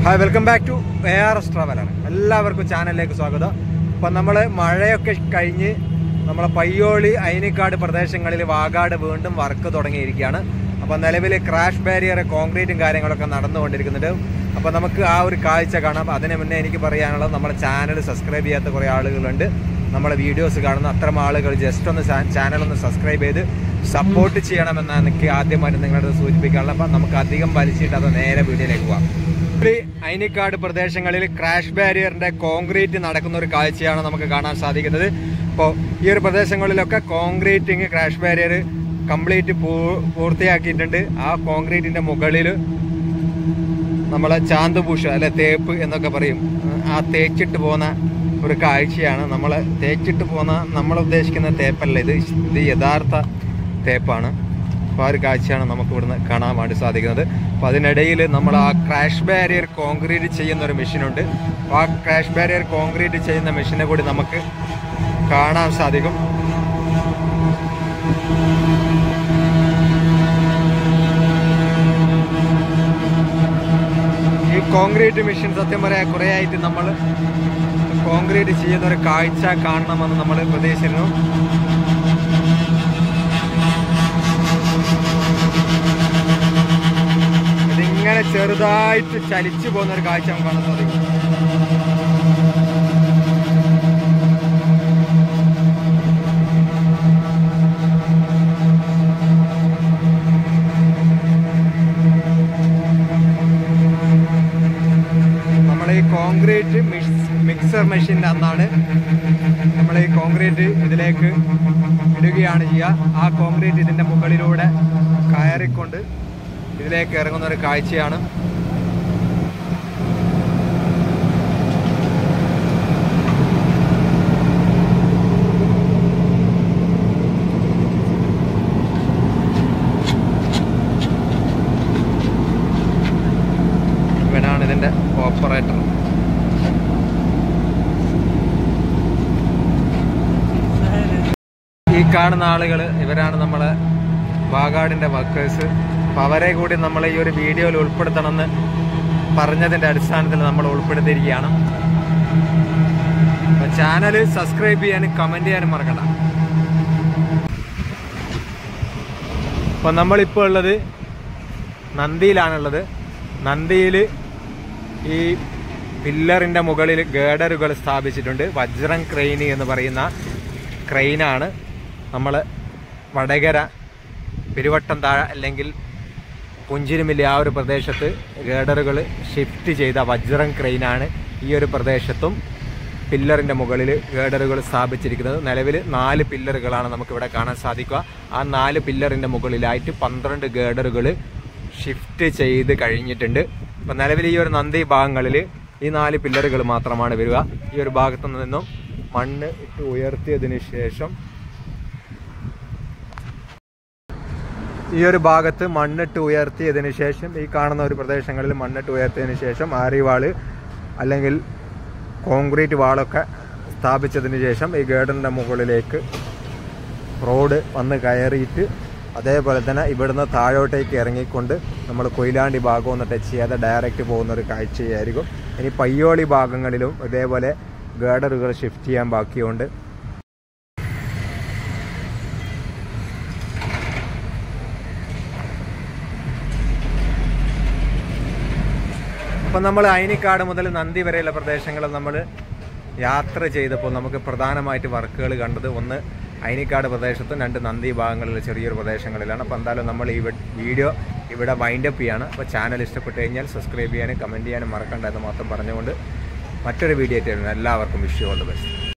hi welcome back to A R S traveller എല്ലാവർക്കും ചാനലിലേക്ക് സ്വാഗതം അപ്പം നമ്മൾ മഴയൊക്കെ കഴിഞ്ഞ് നമ്മളെ പയ്യോളി അയിനിക്കാട് പ്രദേശങ്ങളിൽ വാഗാട് വീണ്ടും വർക്ക് തുടങ്ങിയിരിക്കുകയാണ് അപ്പം നിലവിൽ ക്രാഷ് ബാരിയർ കോൺക്രീറ്റും കാര്യങ്ങളൊക്കെ നടന്നുകൊണ്ടിരിക്കുന്നുണ്ട് അപ്പം നമുക്ക് ആ ഒരു കാഴ്ച കാണാം അതിന് മുന്നേ എനിക്ക് പറയാനുള്ളത് നമ്മുടെ ചാനൽ സബ്സ്ക്രൈബ് ചെയ്യാത്ത കുറേ ആളുകളുണ്ട് നമ്മളെ വീഡിയോസ് കാണുന്ന അത്തരം ആളുകൾ ജസ്റ്റ് ഒന്ന് ചാനൽ ഒന്ന് സബ്സ്ക്രൈബ് ചെയ്ത് സപ്പോർട്ട് ചെയ്യണമെന്നാണ് എനിക്ക് ആദ്യമായിട്ട് നിങ്ങളോട് സൂചിപ്പിക്കാനുള്ളത് അപ്പം നമുക്ക് അധികം വലിച്ചിട്ട് അത് നേരെ വീഡിയോയിലേക്ക് പോവാം ഈ അയിനിക്കാട് പ്രദേശങ്ങളിൽ ക്രാഷ് ബാരിയറിന്റെ കോൺക്രീറ്റ് നടക്കുന്ന ഒരു കാഴ്ചയാണ് നമുക്ക് കാണാൻ സാധിക്കുന്നത് അപ്പോൾ ഈ ഒരു പ്രദേശങ്ങളിലൊക്കെ കോൺക്രീറ്റിങ് ക്രാഷ് ബാരിയർ കംപ്ലീറ്റ് പൂർത്തിയാക്കിയിട്ടുണ്ട് ആ കോൺക്രീറ്റിന്റെ മുകളിൽ നമ്മളെ ചാന്തുപൂഷ അല്ലെ തേപ്പ് എന്നൊക്കെ പറയും ആ തേച്ചിട്ട് പോകുന്ന ഒരു കാഴ്ചയാണ് നമ്മൾ തേച്ചിട്ട് പോകുന്ന നമ്മൾ ഉദ്ദേശിക്കുന്ന തേപ്പല്ല ഇത് ഇത് യഥാർത്ഥ തേപ്പാണ് അപ്പോൾ ആ ഒരു കാഴ്ചയാണ് നമുക്ക് ഇവിടുന്ന് കാണാൻ വേണ്ടി സാധിക്കുന്നത് അപ്പോൾ അതിനിടയിൽ നമ്മൾ ആ ക്രാഷ് ബാരിയർ കോൺക്രീറ്റ് ചെയ്യുന്ന ഒരു മെഷീനുണ്ട് അപ്പോൾ ആ ക്രാഷ് ബാരിയർ കോൺക്രീറ്റ് ചെയ്യുന്ന മെഷീനെ കൂടി നമുക്ക് കാണാൻ സാധിക്കും ഈ കോൺക്രീറ്റ് മെഷീൻ സത്യം പറയാ കുറേ ആയിട്ട് നമ്മൾ കോൺക്രീറ്റ് ചെയ്യുന്ന ഒരു കാഴ്ച കാണണമെന്ന് നമ്മൾ പ്രതീക്ഷിച്ചിരുന്നു ഇതിങ്ങനെ ചെറുതായിട്ട് ചലിച്ചു പോകുന്ന ഒരു കാഴ്ച നമുക്ക് കാണാൻ സാധിക്കും നമ്മൾ ഈ കോൺക്രീറ്റ് മിക്സർ മെഷീൻ്റെ അന്നാണ് നമ്മൾ ഈ കോൺക്രീറ്റ് ഇതിലേക്ക് ഇടുകയാണ് ചെയ്യുക ആ കോൺക്രീറ്റ് ഇതിൻ്റെ മുകളിലൂടെ കയറിക്കൊണ്ട് ഇതിലേക്ക് ഇറങ്ങുന്ന ഒരു കാഴ്ചയാണ് ഇവനാണ് ഇതിൻ്റെ ഓപ്പറേറ്റർ ഈ കാണുന്ന ആളുകൾ ഇവരാണ് നമ്മളെ വാഗാടിന്റെ വർക്കേഴ്സ് അപ്പൊ അവരെ കൂടി നമ്മൾ ഈ ഒരു വീഡിയോയിൽ ഉൾപ്പെടുത്തണമെന്ന് പറഞ്ഞതിന്റെ അടിസ്ഥാനത്തിൽ നമ്മൾ ഉൾപ്പെടുത്തിയിരിക്കുകയാണ് ചാനൽ സബ്സ്ക്രൈബ് ചെയ്യാനും കമന്റ് ചെയ്യാനും മറക്കണ്ട അപ്പൊ നമ്മളിപ്പോൾ ഉള്ളത് നന്ദിയിലാണുള്ളത് നന്ദിയിൽ ഈ പില്ലറിന്റെ മുകളിൽ ഗേഡറുകൾ സ്ഥാപിച്ചിട്ടുണ്ട് വജ്രം ക്രെയിൻ എന്ന് പറയുന്ന ക്രെയിനാണ് നമ്മൾ വടകര പെരുവട്ടം താഴ അല്ലെങ്കിൽ പുഞ്ചിരുമില്ലി ആ ഒരു പ്രദേശത്ത് ഗേഡറുകൾ ഷിഫ്റ്റ് ചെയ്ത വജ്രം ക്രെയിനാണ് ഈ ഒരു പ്രദേശത്തും പില്ലറിൻ്റെ മുകളിൽ ഗേഡറുകൾ സ്ഥാപിച്ചിരിക്കുന്നത് നിലവിൽ നാല് പില്ലറുകളാണ് നമുക്കിവിടെ കാണാൻ സാധിക്കുക ആ നാല് പില്ലറിൻ്റെ മുകളിലായിട്ട് പന്ത്രണ്ട് ഗേഡറുകൾ ഷിഫ്റ്റ് ചെയ്ത് കഴിഞ്ഞിട്ടുണ്ട് അപ്പം നിലവിൽ ഈ ഒരു നന്ദി ഭാഗങ്ങളിൽ ഈ നാല് പില്ലറുകൾ മാത്രമാണ് വരിക ഈ ഒരു ഭാഗത്തു നിന്നും മണ്ണ് ഇട്ട് ഉയർത്തിയതിന് ശേഷം ഈ ഒരു ഭാഗത്ത് മണ്ണിട്ട് ഉയർത്തിയതിന് ശേഷം ഈ കാണുന്ന ഒരു പ്രദേശങ്ങളിൽ മണ്ണിട്ട് ഉയർത്തിയതിന് ശേഷം ആര്യവാള് അല്ലെങ്കിൽ കോൺക്രീറ്റ് വാളൊക്കെ സ്ഥാപിച്ചതിന് ശേഷം ഈ ഗേഡറിൻ്റെ മുകളിലേക്ക് റോഡ് വന്ന് കയറിയിട്ട് അതേപോലെ തന്നെ ഇവിടുന്ന് താഴോട്ടേക്ക് ഇറങ്ങിക്കൊണ്ട് നമ്മൾ കൊയിലാണ്ടി ഭാഗം ഒന്ന് ടച്ച് ചെയ്യാതെ ഡയറക്റ്റ് പോകുന്ന ഒരു കാഴ്ചയായിരിക്കും ഇനി പയ്യോളി ഭാഗങ്ങളിലും ഇതേപോലെ ഗേഡറുകൾ ഷിഫ്റ്റ് ചെയ്യാൻ ബാക്കിയുണ്ട് അപ്പം നമ്മൾ അയിനിക്കാട് മുതൽ നന്ദി വരെയുള്ള പ്രദേശങ്ങളിൽ നമ്മൾ യാത്ര ചെയ്തപ്പോൾ നമുക്ക് പ്രധാനമായിട്ട് വർക്കുകൾ കണ്ടത് ഒന്ന് അയിനിക്കാട് പ്രദേശത്തും രണ്ട് നന്ദി ഭാഗങ്ങളിലെ ചെറിയൊരു പ്രദേശങ്ങളിലാണ് അപ്പോൾ എന്തായാലും നമ്മൾ ഈ വീഡിയോ ഇവിടെ വൈൻഡപ്പ് ചെയ്യാണ് അപ്പോൾ ചാനൽ ഇഷ്ടപ്പെട്ട് കഴിഞ്ഞാൽ സബ്സ്ക്രൈബ് ചെയ്യാനും കമൻറ്റ് ചെയ്യാനും മറക്കണ്ട എന്ന് മാത്രം പറഞ്ഞുകൊണ്ട് മറ്റൊരു വീഡിയോ ആയിട്ട് വരുന്നു എല്ലാവർക്കും വിഷ് ഓൾ ദ ബെസ്റ്റ്